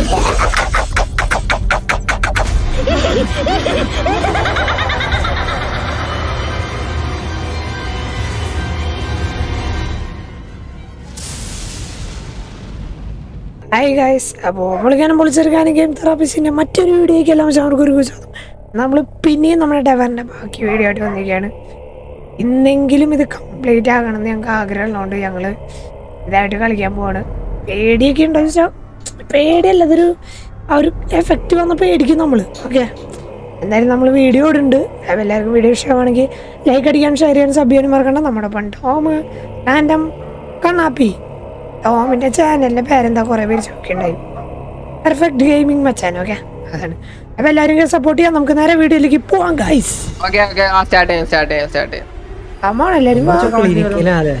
Hi guys അപ്പോൾ പൊളിക്കാനും പൊളിച്ചെടുക്കാനും game തെറാപ്പിസ്റ്റിൻ്റെ മറ്റൊരു വീഡിയോയ്ക്ക് എല്ലാം അവർക്ക് ഒരു കുറിച്ചു നമ്മൾ പിന്നെയും നമ്മുടെ ഡെവറിൻ്റെ ബാക്കി വീഡിയോ ആയിട്ട് വന്നിരിക്കുകയാണ് ഇന്നെങ്കിലും ഇത് കംപ്ലീറ്റ് ആകണമെന്ന് ഞങ്ങൾക്ക് ആഗ്രഹമുള്ളതുകൊണ്ട് ഞങ്ങൾ ഇതായിട്ട് കളിക്കാൻ പോവാണ് പേടിയൊക്കെ ഉണ്ടോ ചോദിച്ചാൽ പേടിയല്ല ഇതൊരു ആ ഒരു എഫക്റ്റ് വന്ന പേടിക്കും നമ്മൾ ഓക്കെ എന്തായാലും നമ്മൾ വീഡിയോ ഇടുന്നുണ്ട് അപ്പോൾ എല്ലാവർക്കും വീഡിയോ ഇഷ്ടമാണെങ്കിൽ ലൈക്ക് അടിക്കാൻ ഷെയർ ചെയ്യാൻ സബ് ചെയ്യാനും മറക്കണ്ട നമ്മുടെ പണ്ട് ടോം റാൻഡം കണ്ണാപ്പി ടോമിൻ്റെ ചാനലിൻ്റെ പേരെന്താ കുറേ പേര് ചോദിക്കണ്ടായി പെർഫെക്റ്റ് ഗെയിമിംഗ് മച്ചാൻ ഓക്കെ അതാണ് അപ്പോൾ എല്ലാവരും സപ്പോർട്ട് ചെയ്യാം നമുക്ക് നേരെ വീഡിയോയിലേക്ക് പോവാം ഗൈസ് ഓക്കെ ഓക്കെ ആ സ്റ്റാർട്ട് ചെയ്യാം സ്റ്റാർട്ട് ചെയ്യാം സ്റ്റാർട്ട് ചെയ്യാം അമ്മാണ് എല്ലാവരും വാ. ക്ലിനിക്കിലാതെ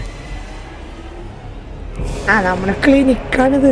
ആ നമ്മുടെ ക്ലിനിക്കാണിത്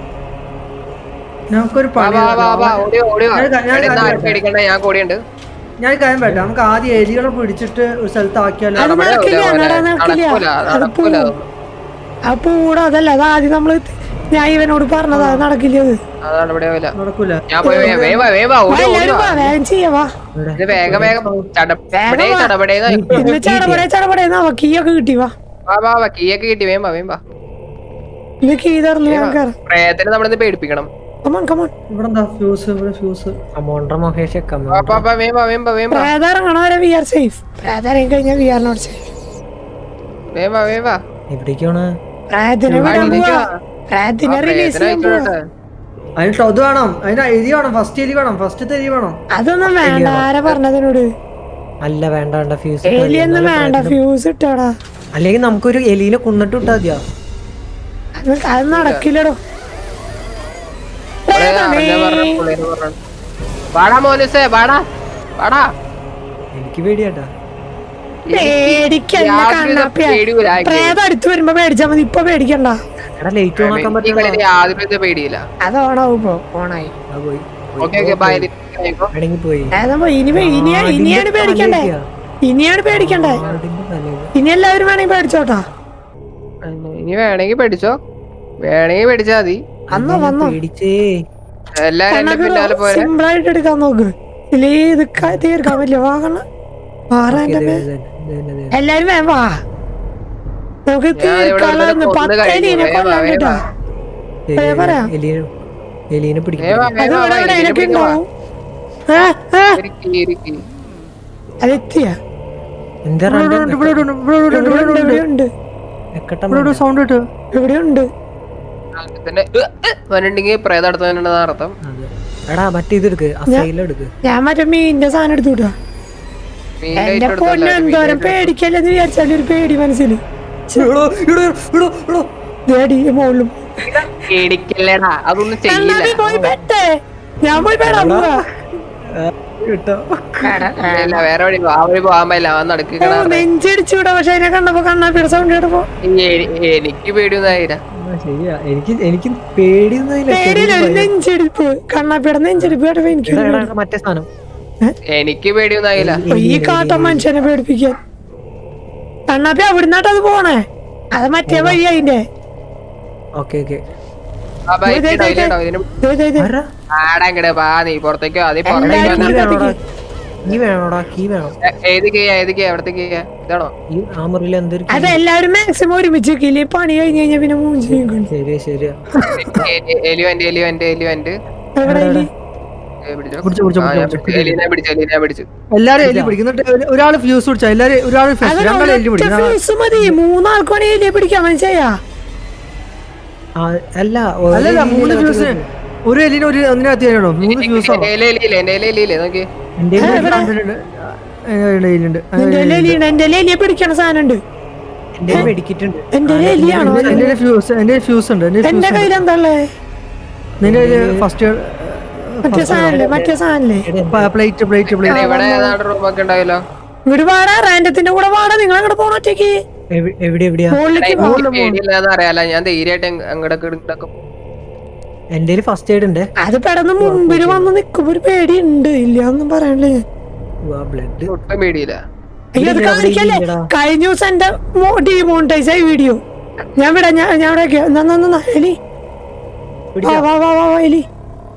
നമുക്കൊരു വാ പണി വാ വാ വാ ഓടി ഓടി വാ ഞാൻ- ഞാൻ- എടാ, ഇന്ന് ആരും ഞാൻ- പേടിക്കണ്ട ഞാൻ കൂടിയുണ്ട് ഞാൻ കാര്യം പറ്റാം നമുക്ക് ആദ്യം എലികളെ പിടിച്ചിട്ട് ഒരു സ്ഥലത്ത് ആക്കിയാലോ അത് നടക്കൂല, നടക്കില്ല മോനെ. നട നടക്കില്ല നടക്കൂല, അത് നടക്കൂല. പോവും അപ്പൊ കൂടെ അതല്ല അത് ആദ്യം നമ്മള് ഞാൻ ഇവനോട് പറഞ്ഞതാ അത് നടക്കില്ല അത് അതാണ് ഇവിടെ വല്ല നടക്കൂല ഞാൻ പോയി വേ- വേഗം വാ, വേഗം വാ, വാ, ഓടി ഓടി എല്ലാവരും വാ. വാ, വേഗം ചെയ്യാവാ ഇത് വേഗം വേഗം ചടപടേ വാ. ചടപടേ ഇന്ന് ചടപടേ ചടപടേന്ന് അവ കീയൊക്കെ കിട്ടി വാ വാ വാ വാ കീയൊക്കെ കിട്ടി വേഗം വാ വേഗം വാ ഇന്ന് കീ തറന്നു ഞാൻ കയറാം പ്രേതത്തിനെ നമ്മളിന്ന് പേടിപ്പിക്കണം കമോൺ കമോൺ ഇവിടെ എന്താ ഫ്യൂസ് ഇവിടെ ഫ്യൂസ് അമോണ്ടർ മഹേഷ് വാ വാ വാ വേഗം വാ വേഗം വാ വേഗം വാ പ്രേതം ഇറങ്ങണ വരെ വി ആർ സേഫ് പ്രേതം ഇറങ്ങി കഴിഞ്ഞാൽ വി ആറിനോട് സേഫ് വേഗം വാ വേഗം വാ എവിടേക്കാണ് പ്രേതത്തിനെ വിടാൻ ഇതിലേക്ക് പോവാ വാ. പ്രേതത്തിനെ ആ, റിലീസ് പ്രേതത്തിനെ ചെയ്യാൻ പോവാ അയച്ചോട്ടെ. അതിന് ട്ടോ ഇത് വേണം അതിന് എലി വേണം ഫസ്റ്റ് എലി വേണം ഫസ്റ്റത്തെ എലി വേണം അതൊന്നും വേണ്ട ആരാ പറഞ്ഞതിനോട് അല്ല വേണ്ട വേണ്ട ഫ്യൂസ് എലിയൊന്നും വേണ്ട ഫ്യൂസ് ഇട്ടാടാ അല്ലെങ്കിൽ നമുക്കൊരു എലീനെ കൊന്നിട്ട് വിട്ടാ മതിയാ അത് അത് നടക്കില്ലടോ ഇവിടെ അറിഞ്ഞ പറഞ്ഞ പുള്ളിനെ പറഞ്ഞു. വാടാ മോനുസേ വാടാ വാടാ എനിക്ക് പേടിയാട്ടാ പേടിക്കല്ല യാതൊരു കണ്ണാപ്പിയ പേടിയുമില്ല, ആകെ. പ്രേതം അടുത്ത് വരുമ്പോ പേടിച്ചാ മതി ഇപ്പൊ പേടിക്കണ്ട എടാ ലേറ്റ് ഓണാക്കാൻ ഈ പറ്റില്ല കളിയിൽ യാതൊരു വിധ പേടിയില്ല അത് ഓണാവും ഇപ്പൊ ഓണായി ആ, പോയി ഓക്കെ ഓക്കെ ബൈ വേണമെങ്കിൽ പോയി പ്രേതം പോയി ഇനി പേ- ഇനി ആ, ഇനിയാണ് ഇതിന്റെ പേടിക്കണ്ടേ തലയിലാ. ഇനിയാണ് പേടിക്കണ്ടേ അതിന്റെ തലയില്. ഇനി എല്ലാവരും വേണമെങ്കിൽ പേടിച്ചോട്ടാ ഇനി വേണമെങ്കിൽ പഠിച്ചോ വേണമെങ്കിൽ പഠിച്ചാ മതി വന്നോ ഞാൻ വന്നോ പേടിച്ചേ എല്ലാരും എന്റെ പിന്നാലെ പോരെ സിമ്പിൾ ആയിട്ട് എടുക്കാൻ നോക്ക് ഇല്ലേ ഇത് ക- തീർക്കാൻ പറ്റില്ല വാങ്ങണ വാറ എന്റെ ഇത് മേ- ഇത് ഇത് ഇത് ഇത്. എല്ലാരും വേഗം വാ നമുക്ക് ഞാൻ ഇവിടെ തീർക്കാനുള്ള ഒരുത്തനെ കൊന്ന് കഴിഞ്ഞു. പത്തേനെ വേഗം വാ, കൊല്ലാൻ വേഗം കേട്ടാ വാ. ശരി, ഏ, പറ. എലീനെ എലീനെ പിടിക്കും വേഗം വാ, അത് വേഗം വാ, ഇവിടെ ഇവിടെ ഇതിനെ എനിക്ക് പിടിക്ക് വാ. ഉണ്ടാവും ആ, ആ, ഇരിക്ക്, ഇരിക്ക്. അതെത്തിയ എന്താ ഇവിടെ ഇവിടെ ഉണ്ട്, ഇവിടെ ഇവിടെ ഉണ്ട്, ഇവിടെ ഇവിടെ ഉണ്ട്, ഇവിടെ ഇവിടെ ഉണ്ട്. എവിടെയുണ്ട് ഇവിടെ ഇവിടെ സൗണ്ട് കിട്ടും എവിടെയുണ്ട് തന്നെ വന്നിട്ടുണ്ടെങ്കിൽ പ്രേതം അടുത്തതിനുണ്ടെന്ന് അർത്ഥം എടാ മറ്റേ ഇത് എടുക്ക് അസൈല എടുക്ക് ഞാൻ മറ്റേ മീനിന്റെ സാധനം എടുത്തു വിട്ടാ മീൻ എന്റെ ലൈറ്റ് എടുത്തോ, പൊന്നു എല്ലാവരും മീൻ എന്തോരം ലൈറ്റ് എടുത്തോ. പേടിക്കല്ലെന്ന് വിചാരിച്ചാലും ഒരു പേടി മനസ്സിൽ ദേടി മുകളിലും പേടിക്കല്ലേടാ അതൊന്നും ചെയ്യില്ല കണ്ണാടി പോയി പെട്ടേ ഞാൻ പോയി പേടാൻ പോവാ കിട്ടോ ഇല്ല വേറെ വഴി പോ. ആ വഴി പോകാൻ പറ്റില്ല അവൻ നടക്കി ഓ, നെഞ്ചടിച്ചു വിടാ പക്ഷെ അതിനെ കണ്ടപ്പോ കണ്ണാപ്പിയുടെ സൗണ്ട് കേട്ടപ്പോ എനിക്ക് പേടിയൊന്നും ആയില്ല ശരിയാ എനിക്ക് എനിക്ക് പേടിയൊന്നുമില്ല പേടിയില്ല ഒരു നെഞ്ചടിപ്പ് കണ്ണാപ്പിയുടെ നെഞ്ചടിപ്പ് കേട്ടപ്പോ എനിക്ക് എടാ, ഒരു എടാ, പേടി. എടാ, മറ്റേ സാധനം എനിക്ക് പേടിയൊന്നും ആയില്ല ഓ, ഈ കാട്ട മനുഷ്യനെ പേടിപ്പിക്കാൻ കണ്ണാപ്പി അവിടുന്നാട്ട് അത് പോണേ അത് മറ്റേ വഴി അതിന്റെ ഓക്കെ ഓക്കെ ആ ബൈക്ക് ദേ, ദേ, ദേ. ഇതിന് ദേ, ദേ, ദേ. ആടാ ഇങ്ങടെ പാ നീ പുറത്തേക്കോ അത് എല്ലാരും കീ പുറത്തേക്കോ വേണോടാ കീ വേണോടാ കീ വേണം ഏത് കീയാ ഏത് കീയാ എവിടത്തെ കീയാ ഇതാണോ ഈ ആ മുറിയിൽ എന്തൊരു key? അത് എല്ലാവരും മാക്സിമം ഒരുമിച്ച് വെക്കില്ലേ പണി കഴിഞ്ഞ് കഴിഞ്ഞാ പിന്നെ മൂന്ന് ചെയ്യും ശരിയാ ശരിയാ എലിവന്റ് എലിവന്റ് എലിവന്റ് എവിടെ ഇനി? പിടിച്ചു, പിടിച്ചു, പിടിച്ചു. എലിനെ പിടിച്ചു എലിനെ പിടിച്ചു എല്ലാരും എലി പിടിക്കും എന്നിട്ട് ഒരു- ഒരാള് ഫ്യൂസ് പിടിച്ച എല്ലാരും ഒരാൾ അത് രണ്ടാൾ എലി ഒരൊറ്റ പിടിക്കും fuse മതി മൂന്നാൾക്ക് വേണേ പിടിക്കാൻ മനസ്സിലായാ ആ, അല്ല ഒരു അല്ലല്ല രീതിയിൽ മൂന്ന് അത് ഫ്യൂസ് ഒരു എലിന് ഒരു ഒന്നിനകത്ത് ചെയ്യണോ മൂന്ന് ഫ്യൂസ് എന്റെ എലി എലിയില്ലേ എന്റെ എലി എലിയില്ലേ നോക്കി എന്റെ ഏ, എവിടെ? എലിയുണ്ട് എന്റെ എലിയുണ്ട് എന്റെ എലിയെ പിടിക്കണ സാധനം ഉണ്ട് എന്റെ വെടിക്കിട്ടുണ്ട് എന്റെ എലിയാണോ എന്റെ ഫ്യൂസ് എന്റെ ഫ്യൂസ് ഉണ്ട് എന്റെ എന്റെ ഫ്യൂസ് കയ്യിൽ എന്താ ഉള്ളേ നിന്റെ ഫസ്റ്റ് മറ്റേ സാധനല്ലേ മറ്റേ സാധനല്ലേ പ്ലേറ്റ് പ്ലേറ്റ് പ്ലേറ്റ് ഇവിടെ ഏതാണ്ട് റൂമൊക്കെ ഉണ്ടാവല്ലോ ഇവിടെ വാടാ റാൻഡത്തിന്റെ കൂടെ വാടാ നിങ്ങൾ അങ്ങോട്ട് പോണ ഒറ്റയ്ക്ക് എവി- എവിടെ എവിടെയാ മുകളിലേക്ക് പോ. പേടിയില്ലാന്ന് അറിയാലോ ഞാൻ ധൈര്യമായിട്ട് അങ്ങോട്ടൊക്കെ എടുക്കും എന്റെ ഫസ്റ്റ് എയ്ഡ് ഉണ്ട് അത് പെട്ടെന്ന് മുമ്പിൽ വന്ന് നിക്കുമ്പോ ഒരു പേടി ഉണ്ട് ഇല്ല ഒന്നും പറയാനില്ല ഞാൻ ബ്ലഡ് ഒട്ടും പേടിയില്ല അയ്യോ അത് ഇല്ല, അവിടെ കാണിക്കല്ലേ ഇല്ലടാ. കഴിഞ്ഞ ദിവസം എന്റെ ഡിമോണിറ്റൈസ് ആയി വീഡിയോ ഞാൻ വിടാം ഞാൻ ഞാൻ ഇവിടെ എലി വാ വാ വാ വാ വാ, എലി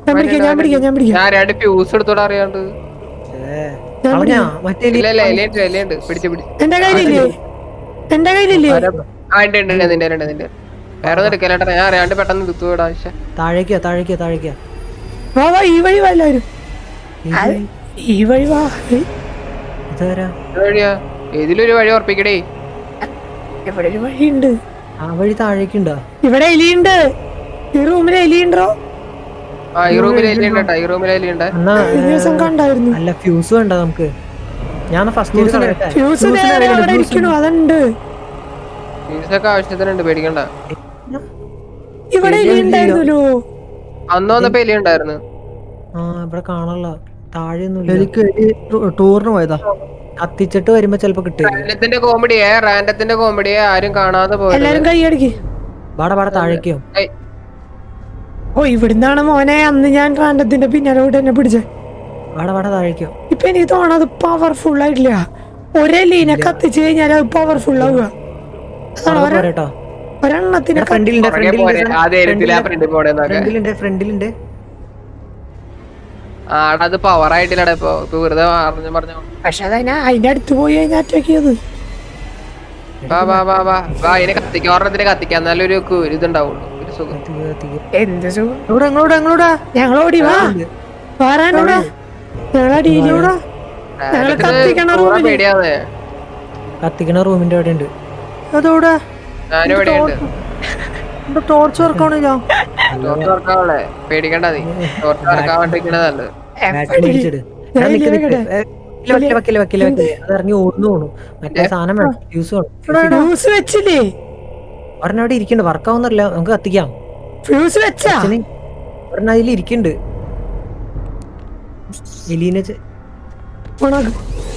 ഞാൻ പിടിക്കാം ഞാൻ പിടിക്കാം ഞാൻ പിടിക്കാം ഞാൻ രണ്ട് ഫ്യൂസ് എടുത്തോടെ അറിയാണ്ട് ഞാൻ കളഞ്ഞാ പിടിക്കാം. മറ്റേ ഇല്ല ഇല്ല എലിയുണ്ട് എലിയുണ്ട് പിടിച്ച് പിടിച്ച് എന്റെ കയ്യിലില്ലേ എന്റെ കയ്യിലില്ലേ ആ ഉണ്ട് ഉണ്ട് ഉണ്ട് നിന്റെ ഉണ്ട് നിന്റെ വേറെ ഒന്നും എടുക്കലേട്ടാ ഞാൻ അറിയാണ്ട് പെട്ടെന്ന് എടുത്തു വിടാ പക്ഷെ താഴേക്കാ താഴേക്കാ താഴേക്കാ വാ വാ ഈ വഴി വാ എല്ലാവരും അത് ഈ വഴി വാ ഏയ്, ഇതാരാ ഏത് വഴിയാ ഏതിലൊരു വഴി ഉറപ്പിക്കടേ ഇവിടെ ഒരു വഴിയുണ്ട് ആ വഴി താഴേക്കുണ്ടോ ഇവിടെ എലിയുണ്ട് ഈ റൂമിൽ എലിയുണ്ടോ ആ ഈ റൂമിൽ എലിയുണ്ട് കേട്ടോ ഈ റൂമിൽ എലിയുണ്ട് എന്നാ കഴിഞ്ഞ ദിവസം കണ്ടായിരുന്നു അല്ല ഫ്യൂസ് വേണ്ട നമുക്ക് ഞാൻ ഫസ്റ്റ് ഇയർ കളയട്ടെ ഫ്യൂസ് നേരെ അവിടെ ഇരിക്കണു അതുണ്ട് ഫ്യൂസൊക്കെ ആവശ്യത്തിനുണ്ട് പേടിക്കണ്ട ഇവിടെ എലി ഉണ്ടായിരുന്നല്ലോ അന്ന് വന്നപ്പോ എലി ഉണ്ടായിരുന്നു ആ ഇവിടെ കാണാനുള്ള താഴെയൊന്നുമില്ല എനിക്ക് ടൂറിന് പോയതാ കത്തിച്ചിട്ട് വരുമ്പോ ചെലപ്പോ കിട്ടും റാൻഡത്തിന്റെ കോമഡിയെ റാൻഡത്തിന്റെ കോമഡിയെ ആരും കാണാതെ പോയത് എല്ലാരും കൈ അടിക്ക് വാട വാട താഴേക്കോ ഏയ്, ഓ ഇവിടുന്നാണ് മോനെ അന്ന് ഞാൻ റാൻഡത്തിന്റെ പിന്നാലോട്ട് എന്നെ പിടിച്ചേ വാട വാട താഴേക്കോ ഇപ്പൊ എനിക്ക് തോന്നുന്നത് പവർഫുൾ ആയിട്ടില്ല ഒരേ ലീനെ കത്തിച്ച് കഴിഞ്ഞാൽ അത് പവർഫുൾ ആവുക അതാണ് ഒരെ- പോരട്ടോ ഒരെണ്ണത്തിനെ കത്തി- ഫ്രണ്ടിലുണ്ട് പുറകെ പോരെ ആ ധൈര്യത്തിലാ ഫ്രണ്ടിലുണ്ട് ഫ്രണ്ടിൽ പോണെന്നൊക്കെ ഫ്രണ്ടിലുണ്ട് ഫ്രണ്ടിലുണ്ട് ആടാ അത് പവർ ആയിട്ടില്ലടാ ഇപ്പൊ ഇപ്പൊ വെറുതെ പറഞ്ഞു പറഞ്ഞു പക്ഷെ അതതിനെ അതിന്റെ അടുത്ത് പോയി കഴിഞ്ഞാൽ അറ്റാക്ക് ചെയ്ത് വാ വാ വാ വാ വാ ഇതിനെ കത്തിക്കാൻ ഒരെണ്ണത്തിന് കത്തിക്കാൻ നല്ലൊരു കു- ഒരു ഇതുണ്ടാവുള്ളൂ ഒരു സുഖം കത്തിക്ക്, കത്തിക്ക്. എന്ത് സുഖം എവിടെ എങ്ങളോട് എങ്ങളോടാ ഞങ്ങൾ ഓടി വാ വാറാനോടാ ഞങ്ങൾ അടിയിലൂടെ ഞങ്ങൾ കത്തിക്കണ പൂറ റൂമില് പേടിയാന്ന് കത്തിക്കണ റൂമിന്റെ അവിടെ ഉണ്ട് അതെവിടെ ഞാനും ഇവിടെ ഉണ്ട് എന്റെ ടോർച്ച് വർക്കാണില്ല ടോർച്ച് വർക്കാവല്ലേ പേടിക്കണ്ട നീ ടോർച്ച് വർക്കാൻ വേണ്ടിരിക്കണ നല്ലത് ബാറ്ററി മേടിച്ചിട് ഞാൻ ഞാൻ നിക്ക് ഇല്ലേ നിക്ക്. ഏ, വെക്കില്ല, വെക്കില്ല, വെക്കില്ല, വെക്കില്ല. അത് ഇറങ്ങി ഓടുന്നു പോണു മറ്റേ സാധനം വേണം ഫ്യൂസ് വേണം ഫ്യൂസ് വെച്ചില്ലേ ഒരെണ്ണം അവിടെ ഇരിക്കണ്ട് വർക്കാവുന്നില്ല നമുക്ക് കത്തിക്കാം ഫ്യൂസ് വെച്ചാ അച്ഛന് ഒരെണ്ണം അതിൽ ഇരിക്കണ്ട് എലീനെ ചെ- ഉണക്ക്.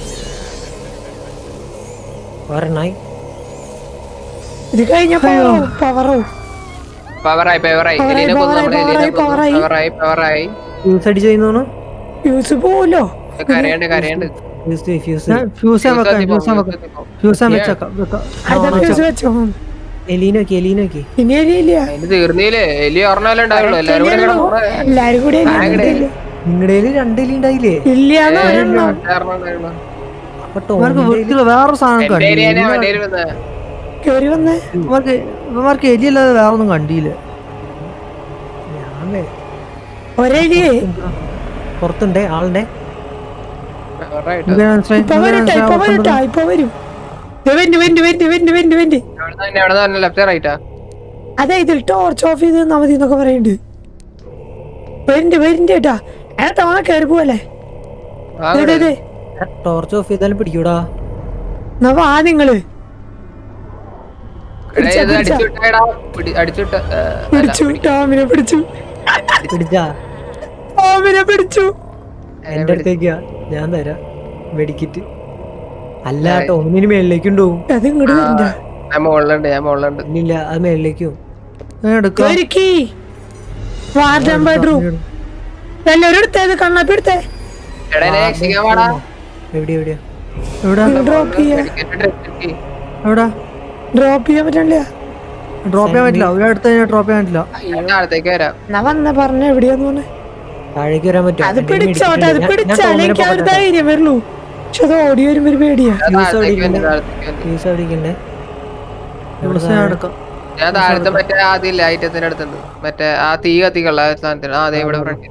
ഒരെണ്ണായി ഇത് കഴിഞ്ഞപ്പോ പവറോ പവറായി പവറായി Power ആയി, എലിനെ കൊന്നു power ആയി, നമ്മുടെ power എലിനെ ആയി, power കൊന്നു ആയി. പവറായി പവറായി ഫ്യൂസ് അടിച്ച് ചെയ്യുന്നു ഫ്യൂസ് പോവല്ലോ കരയണ്ട് കരയണ്ട് ഫ്യൂസ് ഫ്യൂസ് ഫ്യൂസ് ഞാൻ വെക്കാം ഫ്യൂസ് ഞാൻ വെക്കാം ഫ്യൂസ് ഞാൻ വെച്ചേക്കാം വെക്കാം അതാ ഫ്യൂസ് വെച്ചോ എലീനെ നോക്കി എലീനെ നോക്കി ഇനി എലിയില്ല അതിന് തീർന്നില്ലേ എലി ഒരെണ്ണല്ലേ ഉണ്ടാവുള്ളൂ എല്ലാരും കൂടെ എലിയുള്ളൂ. കിടന്ന് എല്ലാരും കൂടി എലി ആകടെ. ഇല്ല. നിങ്ങളുടെ രണ്ട് എലി ഉണ്ടായില്ലേ ഇല്ലാന്ന് ഒരെണ്ണം ഒരെണ്ണം ഉണ്ടായുള്ളൂ. അപ്പൊ ഇവർക്ക് ടോമിന്റെ വൃത്തിയുള്ള വേറൊരു സാധനം എന്റെ ഏരിയനെ കണ്ടില്ല അവന്റെ ഏരിയ വന്നേ കേറി വന്നേ ഇവർക്ക് ഇവർക്ക് എലിയല്ലാതെ വേറെ ഒന്നും കണ്ടില്ല ഞാൻ വേ- ഒരേലിയേ പുറത്തുണ്ട് ആളുടെ പവറായിട്ട് എനിക്ക് മനസ്സിലായി ഇപ്പൊ വരട്ടെ ഇപ്പൊ വരട്ടെ ഇപ്പൊ വരും ദേ vent vent vent vent vent vent എവിടെ തന്നെ എവിടെ തന്നെ ലെഫ്റ്റ് റൈറ്റാ അതെ ഇതിൽ ടോർച്ച് ഓഫ് ചെയ്ത് തന്നാ മതി എന്നൊക്കെ പറയുന്നുണ്ട് വരണ്ട് വരണ്ട് കേട്ടാ ഏട്ടാ തവണ കയറി പോവല്ലേ ദേ, ദേ, ദേ. ടോർച്ച് ഓഫ് ചെയ്താലും പിടിക്കൂടാ എന്നാ വാ നിങ്ങള് പിടിച്ചാ, പിടിച്ചാ. അടിച്ചുവിട്ടേടാ അടിച്ചുവിട്ട പിടിച്ചു ടോമിനെ പിടിച്ചു പിടിച്ചാ ടോമിനെ പിടിച്ചു എന്റെ അടുത്തേക്കാ ഞാൻ തരാം വെടിക്കിറ്റ് അല്ല ടോമിന് മേളിലേക്ക് പോവും അത് ഇങ്ങോട്ട് വരണ്ട ഞാൻ മുകളിലുണ്ട് ഞാൻ മുകളിലുണ്ട് ഇല്ലില്ല അത് മേളിലേക്ക് പോവും ഞാൻ എടുക്കാം ഒരുക്കി വാർഡൻ ബെഡ്റൂം എല്ലാവരും എടുത്തേത് കണ്ണാപ്പി എടുത്തേ എടാ എന്നെ രക്ഷിക്കാൻ പാടാ എവിടെ എവിടെയാ എവിടെ ഡ്രോപ്പ് ചെയ്യാ എവിടെ ഡ്രോപ്പ് ചെയ്യാൻ പറ്റണില്ല ഡ്രോപ്പ് ചെയ്യാൻ പറ്റില്ല ഒരു അടുത്ത് കഴിഞ്ഞാൽ ഡ്രോപ്പ് ചെയ്യാൻ പറ്റില്ല അടുത്തേക്ക് വരാം എന്നാ വന്ന പറഞ്ഞ എവിടെയാന്ന് പറഞ്ഞേ താഴേക്ക് വരാൻ പറ്റുമോ അത് എന്റെ കയ്യിൽ പിടിച്ചോട്ടെ അത് medikit ഉണ്ട്. ഞാൻ- ഞാൻ പിടിച്ചാലേ ടോമിനെ എനിക്ക് ആ ഒരു പോകട്ടെ. ധൈര്യം വരുള്ളൂ പക്ഷെ അത് ഓടി വരുമ്പോ ഒരു പേടിയാ ഞാൻ Fuse താഴത്തേക്ക് അടിക്കണ്ട. വന്നു, താഴത്തേക്ക് വന്നു. ഫീസ് അടിക്കണ്ടേ ഇവിടെ ഞാൻ എടുക്കാം ഞാൻ താഴത്തെ മറ്റേ ആദ്യം ലൈറ്റത്തിന്റെ അടുത്തുണ്ട് മറ്റേ ആ തീ കത്തിക്കുള്ള സാധനത്തിന് ആ അതെ ഇവിടെ ഫ്രണ്ട്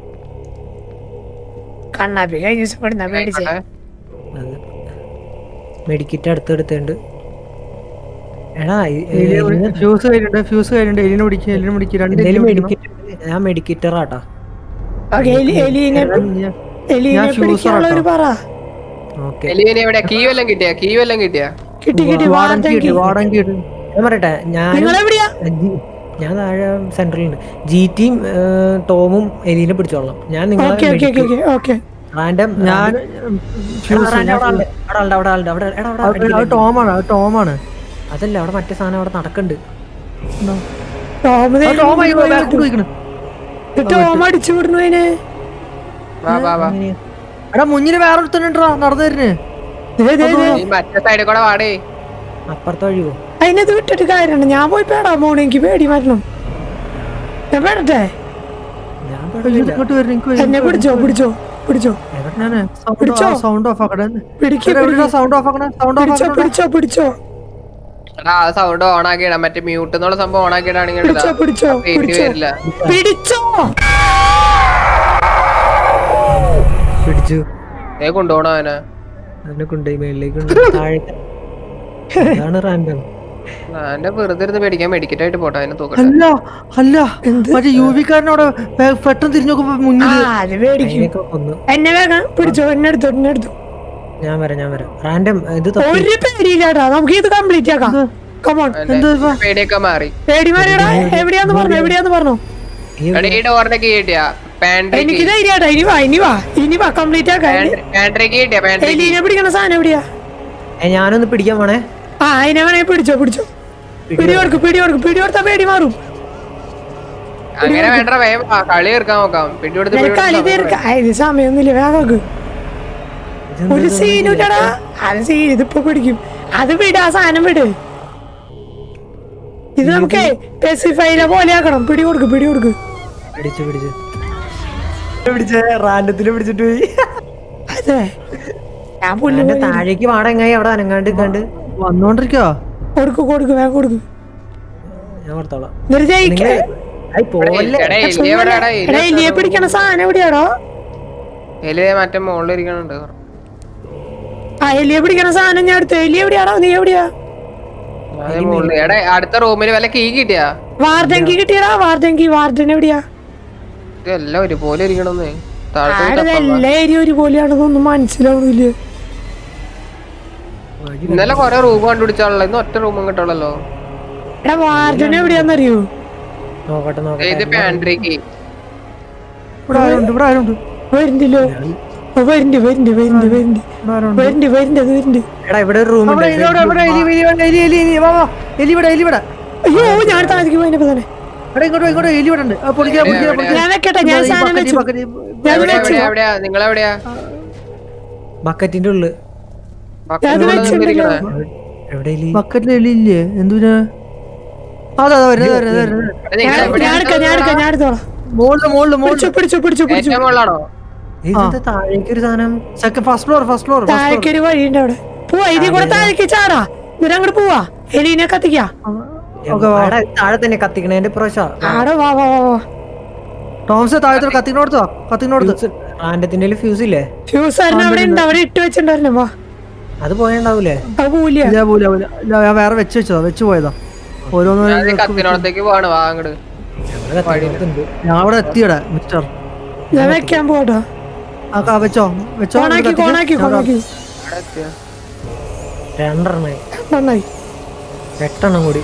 കണ്ണാപ്പി കഴിഞ്ഞ ദിവസം കൊടുന്ന പേടിച്ചേ അത് മെഡിക്കറ്റ് അടുത്തെടുത്തുണ്ട് എടാ ഈ- ഈ- ഇതിന് ഫ്യൂസ് കഴിഞ്ഞിട്ട് ഫ്യൂസ് കഴിഞ്ഞിട്ട് എലിനെ പിടിക്കുക എലിനെ പിടിക്കുക രണ്ട് എലിനെ എന്തേലും പിടിക്കണം. മെഡിക്കറ്റ് ഞാൻ മെഡിക്കറ്ററാട്ടാ ഓക്കെ എലി എലീനെ ഞാൻ- എലീനെ ഞാൻ fuse പിടിക്കാനുള്ള ഒരു പറ ഓക്കെ എലിയനെ എവിടെ കീ വല്ലതും കിട്ടിയാ കീ വല്ലതും കിട്ടിയാ കിട്ടി കിട്ടി വാടൻ വാർഡൻ കീട്ട് വാടൻ കീട്ട് ഞാൻ പറയട്ടെ ഞാൻ നിങ്ങളെവിടെയാ ഞാൻ താഴെ സെൻട്രലുണ്ട് ജി ടിയും ടോമും എലീനെ പിടിച്ചോളാം ഞാൻ നിങ്ങളെ okay okay okay okay okay random ഞാൻ ഫ്യൂസ് അവിടെ ആളുടെ അവിടെ ആളുടെ അവിടെ എടാ, അവിടെ അത് അടിക്കില്ല. ടോമാണ് അത് ടോമാണ് അതല്ല അവിടെ മറ്റേ സാധനം അവിടെ നടക്കണ്ട് ടോം ദേ അത് ടോം ആയി പോയി ബാക്ക് പോയിക്കണ് വിട്ടു. ടോം അടിച്ചു വിടുന്നു അതിനെ വാ വാ വാ എടാ മുന്നിൽ വേറെ ഒരുത്തനുണ്ടാ നടന്നു തരുന്നേ ദേ, ദേ, ദേ. ഈ മറ്റേ സൈഡിൽ കൂടെ വാടേ അപ്പുറത്തെ വഴി പോകും അതിനത് വിട്ടിട്ട് കാര്യമാണ് ഞാൻ പോയി പേടാ പോണ എനിക്ക് പേടി മാറ്റണം ഞാൻ പേടട്ടെ ഞാൻ ഇങ്ങോട്ട് വരും എനിക്ക് വരും, എന്നെ എനിക്ക് പിടിച്ചോ വരും. പിടിച്ചോ പിടിച്ചോ ഞാന് പിടിച്ചോ? സൗണ്ട് ഓഫ് ആക്കട്ടെ പിടിക്ക് സൗണ്ട് ഓഫ് ആക്കണേ സൗണ്ട് ഓഫ് പിടിച്ചോ ആക്കണേ പിടിച്ചോ പിടിച്ചോ എടാ ആ സൗണ്ട് ഓൺ ആക്കിയിടാം മറ്റേ മ്യൂട്ട് എന്നുള്ള സംഭവം ഓൺ ആക്കിയിടാണെങ്കിൽ പിടിച്ചോ പിടിച്ചോ പേടി പിടിച്ചോ വരില്ല പിടിച്ചോ പിടിച്ചു ഏ കൊണ്ടുപോകണം അവനെ അതിനെ കൊണ്ടുപോയി മേളിലേക്ക് കൊണ്ടുപോയി താഴെ അതാണ് റാൻഡം എന്റെ വെറുതെ ഇരുന്ന് പേടിക്കാൻ മെഡിക്കറ്റ് ആയിട്ട് പോട്ടെ അതിനെ തൂക്കട്ടെ അല്ല അല്ല എന്ത്? മറ്റേ യു വിക്കാരനോട് പെട്ടെന്ന് തിരിഞ്ഞു നോക്കുമ്പോ ആ മുന്നിൽ അത് പേടിക്കും അതിനൊക്കെ കൊന്നു എന്നെ വേഗം പിടിച്ചോ എന്നെ എടുത്തോ എന്നെ എടുത്തോ ഞാൻ വരാം ഞാൻ വരാം റാൻഡം ഇത് തപ്പി ഒരു പേടിയില്ലാട്ടാ നമുക്ക് ഇത് കംപ്ലീറ്റ് ആക്കാം കമോൺ എന്റെ പേടിയൊക്കെ മാറി പേടി മാറിയടാ എവിടെയാന്ന് പറഞ്ഞു എവിടെയാന്ന് പറഞ്ഞു ഈ എടാ ഈ ഡോറിന്റെ കീ കിട്ടിയാ പാൻട്രി എനിക്ക് ധൈര്യാട്ടാ ഇനി വാ ഇനി വാ ഇനി വാ കംപ്ലീറ്റ് ആക്കാം പാൻട്രി കീ കിട്ടിയാ പാൻട്രി എലീനെ പിടിക്കണ സാധനം എവിടെയാ ഏ, ഞാനൊന്ന് പിടിക്കാൻ വേണേ ആ അതിനെ വേണേ പിടിച്ചോ പിടിച്ചോ പിടി കൊടുക്ക് പിടി കൊടുക്ക് പിടി കൊടുത്താ പേടി മാറും അങ്ങനെ വേണ്ട വേഗം വാ, കളി തീർക്കാൻ നോക്കാം പിടി കൊടുത്ത് പിടി നിനക്ക് അലി കൊടുത്ത് തീർക്ക ഇത് സമയമൊന്നുമില്ല വേഗം നോക്ക് ഒരു സീനുല്ലടാ അത് സീൻ ഇതിപ്പോ പിടിക്കും അത് വിട് ആ സാധനം വിട് ഇത് നമുക്ക് പെസിഫൈനെ പോലെ ആക്കണം പിടി കൊടുക്ക് പിടി കൊടുക്ക് പിടിച്ചു പിടിച്ചു പിടിച്ച റാൻഡത്തില് പിടിച്ചിട്ട് പോയി അതെ ഞാൻ പുല്ല് റാൻഡം പോലെ താഴേക്ക് വാടെങ്ങായി അവിടെ അനങ്ങാണ്ട് കണ്ട് വന്നോണ്ടിരിക്കോ കൊടുക്ക് കൊടുക്ക് വേഗം കൊടുക്ക് ഞാൻ ഓർത്തോളാം എന്നിട്ട് ജയിക്കേ ഐ പോവല്ലേ എടാ എലി എവിടെയാടാ എടാ എലിയെ പിടിക്കണ സാധനം എവിടെയാടോ എലി മറ്റേ മുകളിൽ ഇരിക്കണുണ്ട് ആ എലിയെ പിടിക്കണ സാധനം ഞാൻ എടുത്തു എലി എവിടെയാണോ നീ എവിടെയാ അതേ മുകളിൽ എടാ അടുത്ത റൂമിൽ വല്ല കീ കിട്ടിയാ വാർഡൻകി കിട്ടിയടാ വാർഡൻകി വാർഡൻ എവിടെയാ ഇതെല്ലാം ഒരുപോലെ ഇരിക്കണമെന്ന് താഴത്തെ ആടെ തപ്പാ. എല്ലാ ഏരിയ ഒരുപോലെയാണെന്നൊന്നും മനസ്സിലാവണില്ല ഇന്നലെ കൊറേ റൂം കണ്ടുപിടിച്ചാണല്ലോ ഇന്ന് ഒറ്റ റൂമും കിട്ടുള്ളല്ലോ എടാ വാർഡൻ എവിടെയാന്നറിയോ നോക്കട്ടെ ഇത് നോക്കട്ടെ പാൻട്രി കീ ഇവിടെ ആരുണ്ട് ഇവിടെ ആരുണ്ട് വരുന്നില്ലോ ഓ, വരുന്നുണ്ട് വരുന്നുണ്ട് വരുന്നുണ്ട് വരുന്നുണ്ട് ഇവിടെ ആരുണ്ട് വരുന്നുണ്ട് വരുന്നുണ്ട് അത് വരുന്നുണ്ട് എടാ ഇവിടെ ഒരു റൂം അവിടെ, ഇവിടെ, ഇവിടെ, എലി, എലി, ഇവിടെ, എലി, എലി, എലി, വാ, വാ. എലി ഇവിടെ, എലി ഇവിടെ. അയ്യോ ഞാൻ താഴേക്ക് പോയപ്പോ തന്നെ എടാ, ഇങ്ങോട്ട് വാ, ഇങ്ങോട്ട് വാ, എലി ഇവിടെ ഉണ്ട്. ആ, പൊടിക്കാ, പൊടിക്കാ, പൊടിക്കാ. ഞാൻ വെക്കട്ടെ ഞാൻ ഈ സാധനം bucket, ഈ വെച്ചു bucket, ഈ- ഞാൻ എവിടെയാ വെച്ചു എവിടെയാ എവിടെയാ നിങ്ങളെവിടെയാ ബക്കറ്റിന്റെ ഉള്ളില് അത് വെച്ചിട്ടുണ്ടല്ലോ. എവിടെ എലി? ബക്കറ്റിൽ എലി ഇല്ലേ എന്തിനാ അതെ അതെ വരുന്നത് വരുന്നത് വരുന്നത് ഞാൻ ഞാൻ എടുക്കാം ഞാൻ എടുക്കാം ഞാൻ എടുത്തോളാം മുകളില് മുകളില് പിടിച്ചു മുകളില് പിടിച്ചു പിടിച്ചു പിടിച്ചു ഏറ്റവും മുകളിലാണോ ഇതെന്താ താഴേക്ക് ഒരു സാധനം second first floor first floor താഴേക്ക് ഒരു വഴിയുണ്ട് അവിടെ പോവാ ഇതിൽ കൂടെ താഴേക്ക് ചാടാ എന്നിട്ട് അങ്ങോട്ട് പോവാ എലീനെ കത്തിക്കാ അവിടെ താഴെ തന്നെ കത്തിക്കണേന്റെ പ്രാവശ്യം ആടെ വാ വാ വാ വാ ടോംസ് താഴത്തോട് കത്തിനോടുത്തോ കത്തിനോടുത്ത് റാൻഡത്തിന്റെ ഫ്യൂസ് ഇല്ലേ ഫ്യൂസ് ആയിരുന്നു അവിടെ ഉണ്ട് അവിടെ ഇട്ട് വെച്ചിട്ടുണ്ടായിരുന്നു വാ അത് പോയണ്ടാവൂലേ അത് പോവില്ല ഇല്ല പോല പോല ഇല്ല ഞാൻ വേറെ വെച്ച് വെച്ചതാ വെച്ച് പോയതാ ഓരോന്ന് ഞാൻ കത്തിനോടത്തേക്ക് പോവാണ് വാ അങ്ങട് ഞങ്ങള് കത്തിക്കണത്തുണ്ട് ഞാൻ അവിടെ എത്തിയടാ മിസ്റ്റർ ഞാൻ വെക്കാൻ പോട്ടോ ആ ക- വെച്ചോ വെച്ചോ കോണാക്കി കത്തിക്ക്. കോണാക്കി ഞാൻ കോണാക്കി അവിടെ എത്തിയോ? രണ്ടെണ്ണമായി നന്നായി എട്ടെണ്ണം കൂടി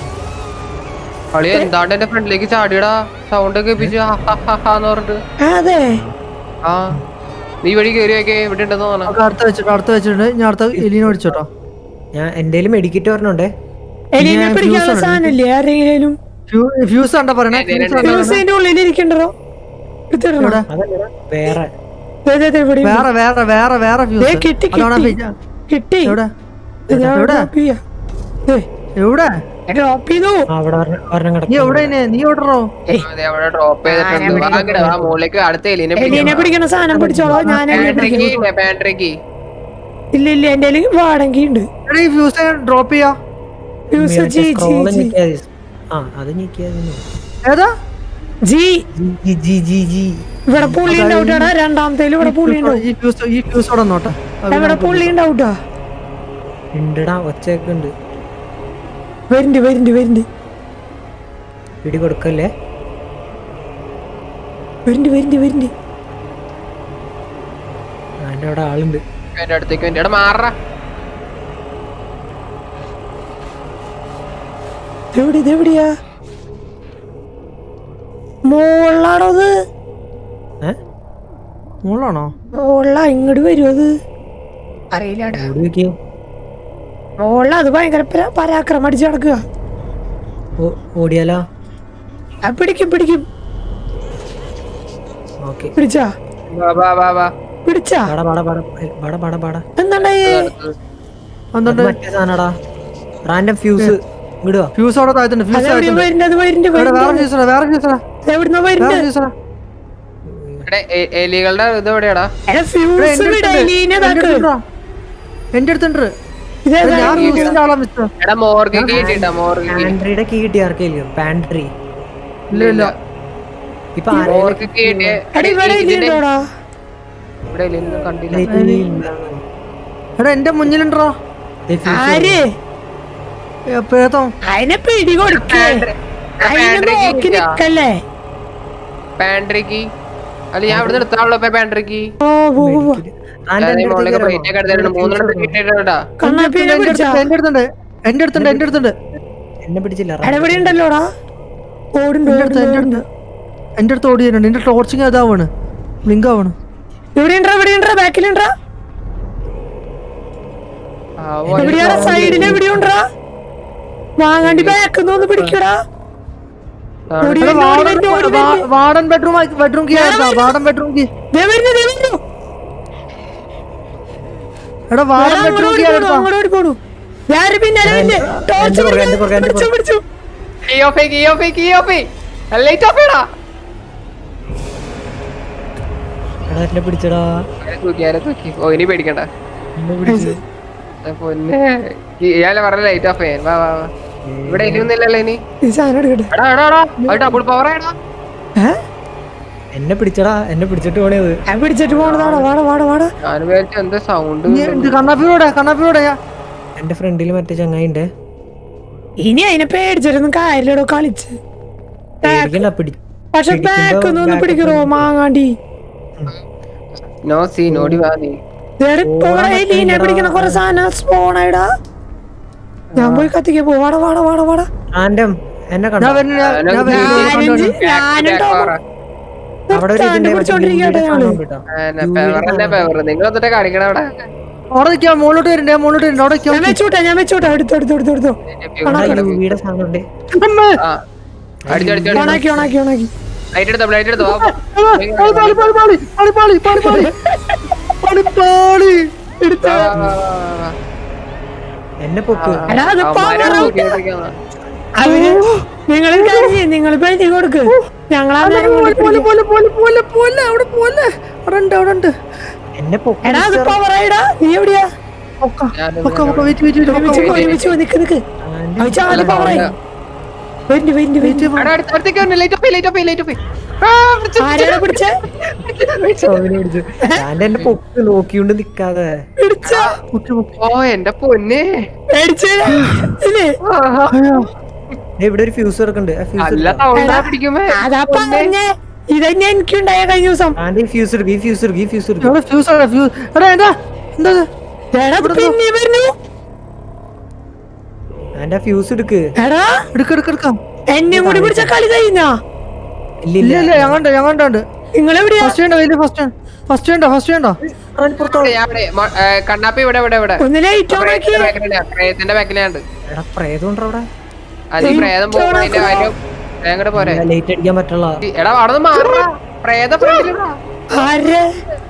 കളി എന്താണ്ട് എന്റെ ഫ്രണ്ടിലേക്ക് ചാടിയടാ സൗണ്ട് കേൾപ്പിച്ചു ഹാന്ന് പറഞ്ഞിട്ട് ആ, അതെ ആ നീ വഴി കയറി വെക്കേ ഇവിടെ ഉണ്ടെന്ന് തോന്നണം നമുക്ക് അടുത്ത വെച്ചിട്ട് അടുത്ത വെച്ചിട്ടുണ്ട് ഞാൻ അടുത്ത എലീനെ പിടിച്ചോട്ടോ ഞാൻ എന്റെ മെഡിക്കറ്റ് പറഞ്ഞോണ്ടേ എലീനെ ഞാൻ പിടിക്കാനുള്ള fuse ആണ്. സാധനല്ലേ ആരെങ്കിലും ഫ്യൂസ് കണ്ടാ പറയണേ ഫ്യൂസ് കണ്ടാ ഫ്യൂസ് അതിന്റെ ഉള്ളിൽ ഇരിക്കണ്ടോ എടുത്തിടണോ എവിടെ? അതല്ല വേറെ ദേ, ദേ, ദേ, ഇവിടെ ഉണ്ട്. വേറെ വേറെ വേറെ വേറെ ദേ, ഫ്യൂസ് കിട്ടി അതാണ് കിട്ടി ആ കിട്ടി എവിടെ ദേ, ഞാൻ എവിടെ? ഡ്രോപ്പ് ചെയ്യാം എവിടെ ഡ്രോപ്പ് ചെയ്തു ആ, അവിടെ ഒരെണ്ണം- ഒരെണ്ണം നീ കിടക്കുന്നു എവിടെ ഇനി? നീ എവിടെറോ അതെ അവിടെ ഡ്രോപ്പ് ചെയ്തിട്ടുണ്ട് വാ അങ്ങട് വാ മുകളിലേക്ക് അടുത്ത എലിനെ എലീനെ പിടിക്കണ സാധനം പിടിച്ചോളോ ഞാൻ എലീനെ പാൻട്രിക്ക് പിടിക്കാം. പാൻട്രിക്ക് ഇല്ല ഇല്ല എന്റെ കയ്യില് വാടങ്കി ഉണ്ട് എടാ ഈ ഫ്യൂസ് ഡ്രോപ്പ് ചെയ്യാ fuse G G scroll G ഞെക്കിയാ മതി. ആ അത് ഞെക്കിയായിരുന്നു ഏതാ G G G G G ഇവിടെ പുള്ളി ഉണ്ടാവട്ടാ രണ്ടാമത്തേലും ഇവിടെ പുള്ളി ഉണ്ടാവും ഈ ഫ്യൂസ് ഈ ഫ്യൂസ് അവിടെ നോട്ടെ ഇവിടെ പുള്ളി ഉണ്ടാവട്ടാ ഉണ്ടടാ ഒച്ചയൊക്കെ ഉണ്ട് വരുന്നുണ്ട് വരുന്നുണ്ട് വരുന്നുണ്ട് പിടി കൊടുക്കല്ലേ വരുന്നുണ്ട് വരുന്നുണ്ട് വരുന്നുണ്ട് അതിന്റെ അവിടെ ആളുണ്ട് എന്റെ അടുത്തേക്ക് വേണ്ടി എടാ മാറ എവിടെ ഇതെവിടെയാ മോളാണോ അത് ഏ മുകളാണോ മോള ഇങ്ങോട്ട് വരുമോ അത് അറിയില്ലടാ ഓടി വെക്കിയോ മോള അത് ഭയങ്കര പര- പരാക്രമം അടിച്ച് നടക്കുക ഓ- ഓടിയാലോ അത് പിടിക്കും പിടിക്കും ഓക്കെ പിടിച്ചാ വാ വാ വാ വാ പിടിച്ചാ പാട പാട പാട പാട പാട പാട എന്താണ്ടായി അടുത്തത്. എന്തുണ്ട് മറ്റേ സാധനടാ റാൻഡം ഫ്യൂസ് ഇടുക ഫ്യൂസ് അവിടെ താഴത്തുണ്ട് ഫ്യൂസ് അതെവിടെ താഴത്തുണ്ട് വരുന്നത് അത് വരുന്നുണ്ട് ഇവിടെ വേറെ വരുന്നുണ്ട് ഫ്യൂസ് വേറെ ഫ്യൂസ് എവിടുന്ന വേറെ വരുന്നുണ്ട് ഫ്യൂസ് എടേ, എ- എലികളുടെ ഇത് എവിടെയാടാ എടാ ഫ്യൂസ് വിടലീനെ താക്ക് എന്റെ അടുത്തുണ്ട് ഇതേതാ ഞാൻ ഫ്യൂസിന്റെ ആളാ മിസ്റ്റർ എടാ മോർഗിക്ക് കിട്ടിട്ടാ മോർഗിക്ക് പാൻട്രിയുടെ കീ കിട്ടി ആർക്കെങ്കിലും പാൻട്രി ഇല്ല ഇല്ല ഇപ്പൊ മോർഗിക്ക് കിട്ടിയ എടാ ഇവിടെ ഇല്ലുണ്ടോടാ ഇവിടെ എലിയൊന്നും കണ്ടില്ല എടാ എന്റെ മുന്നിലുണ്ടോ ആര് പേതം അതിനെ പിടി കൊടുക്കേ അതിനെ നോക്കി നിക്കല്ലേ പാൻട്രിക്ക് അല്ല ഞാൻ ഇവിടെ നിർത്താണല്ലോ ഇപ്പൊ പാൻട്രിക്ക് ഓ പോ പോ, പോ മോളിലേക്ക് പ്ലേറ്റ് ഒക്കെ എടുത്തിട്ടുണ്ട് മൂന്നെണ്ണം കിട്ടിയിട്ടാ കണ്ണാപ്പിനെ എന്റെ പിടിച്ചാ അടുത്തുണ്ട് എന്റെ അടുത്തുണ്ട് എന്റെ അടുത്തുണ്ട് എന്റെ അടുത്തുണ്ട് എന്നെ പിടിച്ചില്ല എടാ ഇവിടെ ഉണ്ടല്ലോടാ ഓടുണ്ട് എന്റെ അടുത്ത് ഓടുണ്ട് എന്റെ ഓടുണ്ട് അടുത്ത് എന്റെ അടുത്ത് ഓടിയുണ്ട് എന്റെ ടോർച്ചിങ് ഇതാവാണ് ലിങ്ക് ആവാണ് ഇവിടെ ഉണ്ടോ ഇവിടെ ഉണ്ടോ ബാക്കിലുണ്ടാ എവിടെയാടാ സൈഡിൽ എവിടെയുണ്ടാ വാങ്ങാണ്ടി ബാക്കിന്ന് ഒന്ന് പിടിക്കടാ ഓടി എടാ, വരുന്നു, ഓടി വാർഡൻ വരുന്നു, ഓടി വാ- വരുന്നു. വാർഡൻ ബെഡ്റൂം ബെഡ്റൂം കീ ആയിരുന്നാ വാർഡൻ ബെഡ്റൂം കീ ദേ വരുന്നു, ദേ വരുന്നു. എടാ വാർഡൻ ഞാൻ ബെഡ്റൂം അങ്ങോട്ട് കീ ഓടി പോണു, ആയിരുന്നാ അങ്ങോട്ട് ഓടി പോണു. ഞാന് പിന്നാലെ വരുന്നു. ടോർച്ച് എന്റെ പുറകെ, എന്റെ പിടിച്ചു, പുറകെ, എന്റെ പിടിച്ചു, പിടിച്ചു. കിയോഫി കിയോഫി കിയോഫി ലൈറ്റ് ഓഫ് ചെയ്യടാ എടാ എന്നെ പിടിച്ചടാ ആരെ തൂക്കി ആരെ തൂക്കി ഓ ഇനി പേടിക്കണ്ട എന്നെ പിടിച്ച് ആ, പൊന്നെ ഇയാളെ പറഞ്ഞ ലൈറ്റ് ഓഫ് ചെയ്യാൻ വാ വാ വാ ഇവിടെ ഇനിയൊന്നുമില്ലല്ലോ ഇനി ഈ സാധനം എടുക്കട്ടെ എടാ എടാ എടാ അത് ഡബിൾ പവർ ആടാ ഏ? എന്നെ പിടിച്ചടാ എന്നെ പിടിച്ചിട്ട് പോണേത് ഞാൻ പിടിച്ചിട്ട് പോണതാണോ വാടാ വാടാ വാടാ ഞാൻ വിചാരിച്ചു എന്താ സൗണ്ട് നീ എന്ത് കണ്ണാപ്പിയോടെ കണ്ണാപ്പിയോടെ എന്റെ ഫ്രണ്ടിൽ മറ്റേ ചങ്ങായി ഉണ്ട് ഇനി അതിനെ പേടിച്ചിട്ടൊന്നും കാര്യമില്ലടോ കളിച്ച് പേടിക്കണ്ട പിടി പക്ഷെ ബാക്ക് ഒന്ന് പിടിക്കറോ മാങ്ങാണ്ടി നോ സീ നോടി വാ നീ ലീനെ പിടിക്കണ കൊറേ സാധനം സ്പോണായിടാ ഞാൻ പോയി കത്തിക്കാൻ പോ വാടാ വാടാ വാടാ വാടാ ആൻഡം എന്നെ ഞാൻ കണ്ടോ വരുന്നു ഞാൻ- ഞാൻ ഞാനൊന്ന് വരുന്നു. ഞാനും ജി- ഞാനും ടോമും അവിടെ ഒരു നിർത്താണ്ട് ഇതിന്റെ മറ്റേ പിടിച്ചോണ്ടിരിക്കട്ടെ UV യുടെ ഞങ്ങള് സാധനം ഉണ്ട് കേട്ടോ. പെവറല്ലേ പെവർ നിങ്ങൾ എന്നിട്ട് കാണിക്കണം അവിടെ അവിടെ നിൽക്കാം മുകളിലോട്ട് വരുന്നുണ്ട് ഞാൻ മുകളിലോട്ട് വരുന്നുണ്ട് അവിടെ ഞാൻ നിൽക്കാം വെച്ചോട്ടെ ഞാൻ വെച്ചോട്ടെ എടുത്തോ എടുത്തോ എടുത്തോ എടുത്തോ അവിടെ UV യുടെ സാധനം ഉണ്ട് ആ അടിച്ചു അടിച്ചു ഓണാക്കി ഓണാക്കി ഓണാക്കി ലൈറ്റ് എടുത്തോ ലൈറ്റ് എടുത്തോ വാ, വാ. പാളി പാളി പാളി പാളി പാളി പാളി പാളി പാളി പാളി പാളി വാ, വാ, വാ, വാ, വാ. എന്നെ പൊക്ക് എടാ അത് അവന്മാരെ power out. നോക്കിക്കൊണ്ടിരിക്കുകയാണ്. അവര് നിങ്ങൾ നിങ്ങൾ പെട്ടി കൊടുക്ക് ഞങ്ങളാ നേരം കൊണ്ട് പോലെ പിടിക്കും. പോലെ പോലെ പോലെ പോലെ അവിടെ പോലെ അവിടെ ഉണ്ട് അവിടെ ഉണ്ട് എന്നെ പൊക്ക് എടാ അത് പവറായിടാ നീ എവിടെയാ ഒക്ക ഞാനും ഒക്ക ഒക്ക വെയിറ്റ് വെയിറ്റ് ഒരുമിച്ച് വെയിറ്റ് പോ, ഒരുമിച്ച് പോ, നിക്ക് നിക്ക് ആൻഡം അത് ചാടി പവറായി വെന്റ് വെന്റ് വെന്റ് എടാ, അടുത്ത- അടുത്തേക്ക് വരണം. ലൈറ്റ് ഓഫ് ചെയ്യ്, ലൈറ്റ് ഓഫ് ചെയ്യ്, ലൈറ്റ് ഓഫ് ചെയ്യ്. ആ, പിടിച്ചു, ആരാണ് പിടിച്ചേ അവനെ പിടിച്ചു ആൻഡ് എന്നെ പൊക്ക് നോക്കിയോണ്ട് നിക്കാതെ പിടിച്ച ഓ എന്റെ പൊന്നെ പേടിച്ചേ ഇല്ലേ ദേ ഇവിടെ ഒരു ഫ്യൂസ് ഇറക്കുന്നുണ്ട് ആ ഫ്യൂസ് നല്ല സൗണ്ടാ പിടിക്കുമ്പോ അതാ പറഞ്ഞേ ഇതന്നെ എനിക്കുണ്ടായ കഴിഞ്ഞ ദിവസം ആൻഡ് ഈ ഫ്യൂസ് എടുക്കും ഈ ഫ്യൂസ് എടുക്കും ഈ ഫ്യൂസ് എടുക്കും അവിടെ ഫ്യൂസ് ആണ് ഫ്യൂസ് എടാ എന്താ എന്താ ഇത്? എടാ ഇത് പിന്നെ വരുന്നു ആൻഡ് ആ ഫ്യൂസ് എടുക്ക് എടാ എടുക്ക എടുക്ക എടുക്കാം എന്നെ കൂടി പിടിച്ച കളി കഴിഞ്ഞാ ഇല്ല ഇല്ല ഇല്ല ഇല്ല ഞാൻ കണ്ട ഞാൻ കണ്ടുണ്ട് നിങ്ങൾ എവിടെയാ ഫസ്റ്റ് വേണ്ട വലിയ ഫസ്റ്റ് ഫസ്റ്റ് വേണ്ട ഫസ്റ്റ് വേണ്ട ഞാൻ ഇവിടെ, മ- ഏ, കണ്ണാപ്പി ഇവിടെ ഇവിടെ ഇവിടെ ഒന്ന് ലൈറ്റ് ഓൺ ആക്കി പ്രേതത്തിന്റെ ബാക്കിലുണ്ട് എടാ പ്രേതം ഉണ്ടോ അവിടെ അത് ഈ പ്രേതം പോകുമ്പോ അതിന്റെ കാര്യം അങ്ങോട്ട് പോരെ ലൈറ്റ് അടിക്കാൻ പറ്റുള്ള ഈ- എടാ അവിടെ നിന്ന് മാറാ പ്രേത ഫ്രണ്ടിലിടാ ആരെ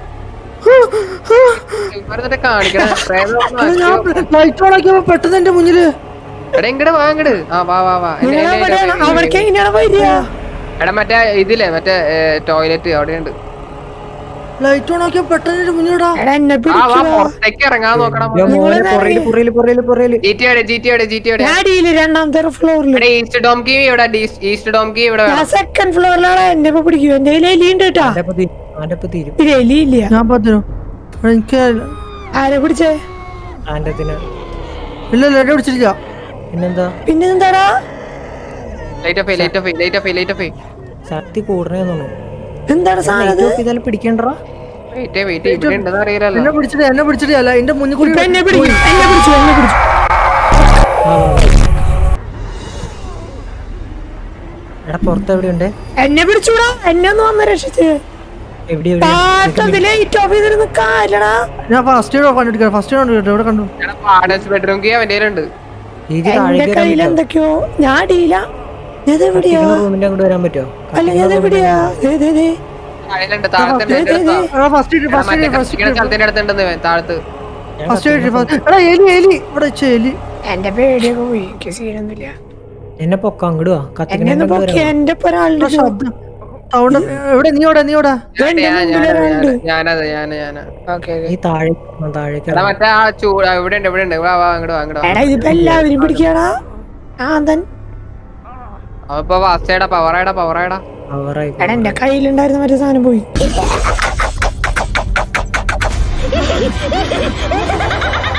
ഇവരെന്നിട്ട് കാണിക്കണേ പ്രേതം ഒന്ന് മാറ്റിയോ. ലൈറ്റ് ഓൺ ആക്കിയപ്പോ പെട്ടെന്ന് എന്റെ മുന്നില് എടാ ഇങ്ങട് വാ ഇങ്ങട് ആ വാ വാ വാ എന്നെ- നിങ്ങൾ എന്നെ- എവിടെയാണ് എന്നെ- അവർക്ക് എങ്ങനെയാണ് വരിക എടാ മറ്റേ ഇതില്ലേ മറ്റേ ടോയ്ലറ്റ് അവിടെയുണ്ട് ലൈറ്റ് ഓൺ ആക്കിയപ്പോ പെട്ടെന്ന് എന്റെ മുന്നിലിടാ എടാ എന്നെ ആ വാ പിടിക്കുക പുറത്തേക്ക് ഇറങ്ങാൻ നോക്കണം മോനെ പുറയില് പുറയില് പുറയില് പുറയില് ജി ടി എവിടെ ജി ടി എവിടെ ജി ടി എവിടെ ഞാൻ അടിയില് രണ്ടാമത്തെ ഫ്ലോറിൽ എടാ ഈസ്റ്റ് ഡോം കീ ഇവിടെ ഡീസ്- ഈസ്റ്റ് ഡോം കീ ഇവിടെ ഞാൻ വേണം സെക്കൻഡ് ഫ്ലോറിലാണ് എന്റെ ഇപ്പൊ പിടിക്കും എന്റെ കയ്യിൽ എലി ഉണ്ട് കേട്ടാ ആന്റെ അപ്പൊ തീരും ആന്റെ അപ്പൊ തീരും ഇത് എലി ഇല്ല ഞാൻ പറഞ്ഞു എനിക്ക് ആരെ പിടിച്ചേ ആന്റത്തിന് ഇല്ല ഇല്ല എന്നെ പിടിച്ചിട്ടില്ല പിന്നെന്താ പിന്നെ എന്താടാ light off light off light off light off ശക്തി കൂടണേ തോന്നുന്നു എന്താണ് സാധനം ലൈറ്റ് ഓഫ് ചെയ്താലും പിടിക്കണ്ടടാ വെയിറ്റ് വെയിറ്റ് ഇവിടെ ഉണ്ടെന്ന് അറിയില്ലല്ലോ എന്നെ പിടിച്ചിട്ട് എന്നെ പിടിച്ചിട്ടില്ല എന്റെ മുന്നിൽ കൂടി ഇപ്പൊ എന്നെ പിടിക്കും എന്നെ പിടിച്ചു എന്നെ പിടിച്ചു എടാ പുറത്ത് എവിടെയുണ്ട് എന്നെ പിടിച്ചൂടാ എന്നെ ഒന്ന് വന്ന് രക്ഷിച്ച് എവിടെ എവിടെ പാട്ടത് ലൈറ്റ് ഓഫ് ചെയ്തിരുന്ന് കാര്യടാ ഞാൻ ഫസ്റ്റ് എയ്ഡ് കണ്ടിരിക്കാം ഫസ്റ്റ് എയ്ഡ് കണ്ടിട്ട് എവിടെ കണ്ടു എടാ പാടസ് ബെഡ്റൂം കീ അവന്റെ കയ്യിലുണ്ട് ഇത് എന്റെ താഴേക്ക് കയ്യിൽ എന്തൊക്കെയോ ഞാൻ അടിയില്ല ഇതെവിടെയാ റൂമിന്റെ അങ്ങോട്ട് വരാൻ പറ്റുമോ അല്ല ഞാൻ എവിടെയാ ദേ, ദേ, ദേ. താഴെയുണ്ട് താഴത്തെ എന്റെ അടുത്താ. ഫസ്റ്റ് എയ്ഡ് എടാ, ഫസ്റ്റ് മറ്റേ എയ്ഡ് ഫസ്റ്റ് കത്തിക്കണ സ്ഥലത്തിന്റെ അടുത്തുണ്ടെന്ന് ഇവൻ, താഴത്ത് ഫസ്റ്റ് എയ്ഡ് എടാ എലി എലി ഇവിടെ വെച്ച എലി എന്റെ പേടിയൊക്കെ പോയി എനിക്ക് സീനൊന്നുമില്ല എന്നെ പൊക്ക അങ്ങോട്ട് വാ എന്നെ ഒന്ന് കത്തിക്കണ പൊക്കി എന്റെ ഇപ്പൊ ഒരാളുടെ എടാ, ശബ്ദം സൗണ്ട് എവിടെ നീ എവിടെ നീ എവിടെ എന്റെ ഞാൻ- മുമ്പിൽ ഞാനത് ഒരാളുണ്ട്. ഞാനത് ഞാന് ഞാന് ഓക്കെ ഈ താഴെ താഴേക്ക് എടാ മറ്റേ ആ ചൂട് ഇവിടെ ഉണ്ട് ഇവിടെ ഉണ്ട് വാ വാ അങ്ങോട്ട് വാ അങ്ങോട്ട് വാ എടാ ഇതിപ്പോ എല്ലാവരും പിടിക്കടാ ആ തൻ അപ്പൊ വാസ്റ്റേടാ പവറായടാ പവറായടാ അവറായി എടാ എന്റെ കയ്യിലുണ്ടായിരുന്ന മറ്റേ സാധനം പോയി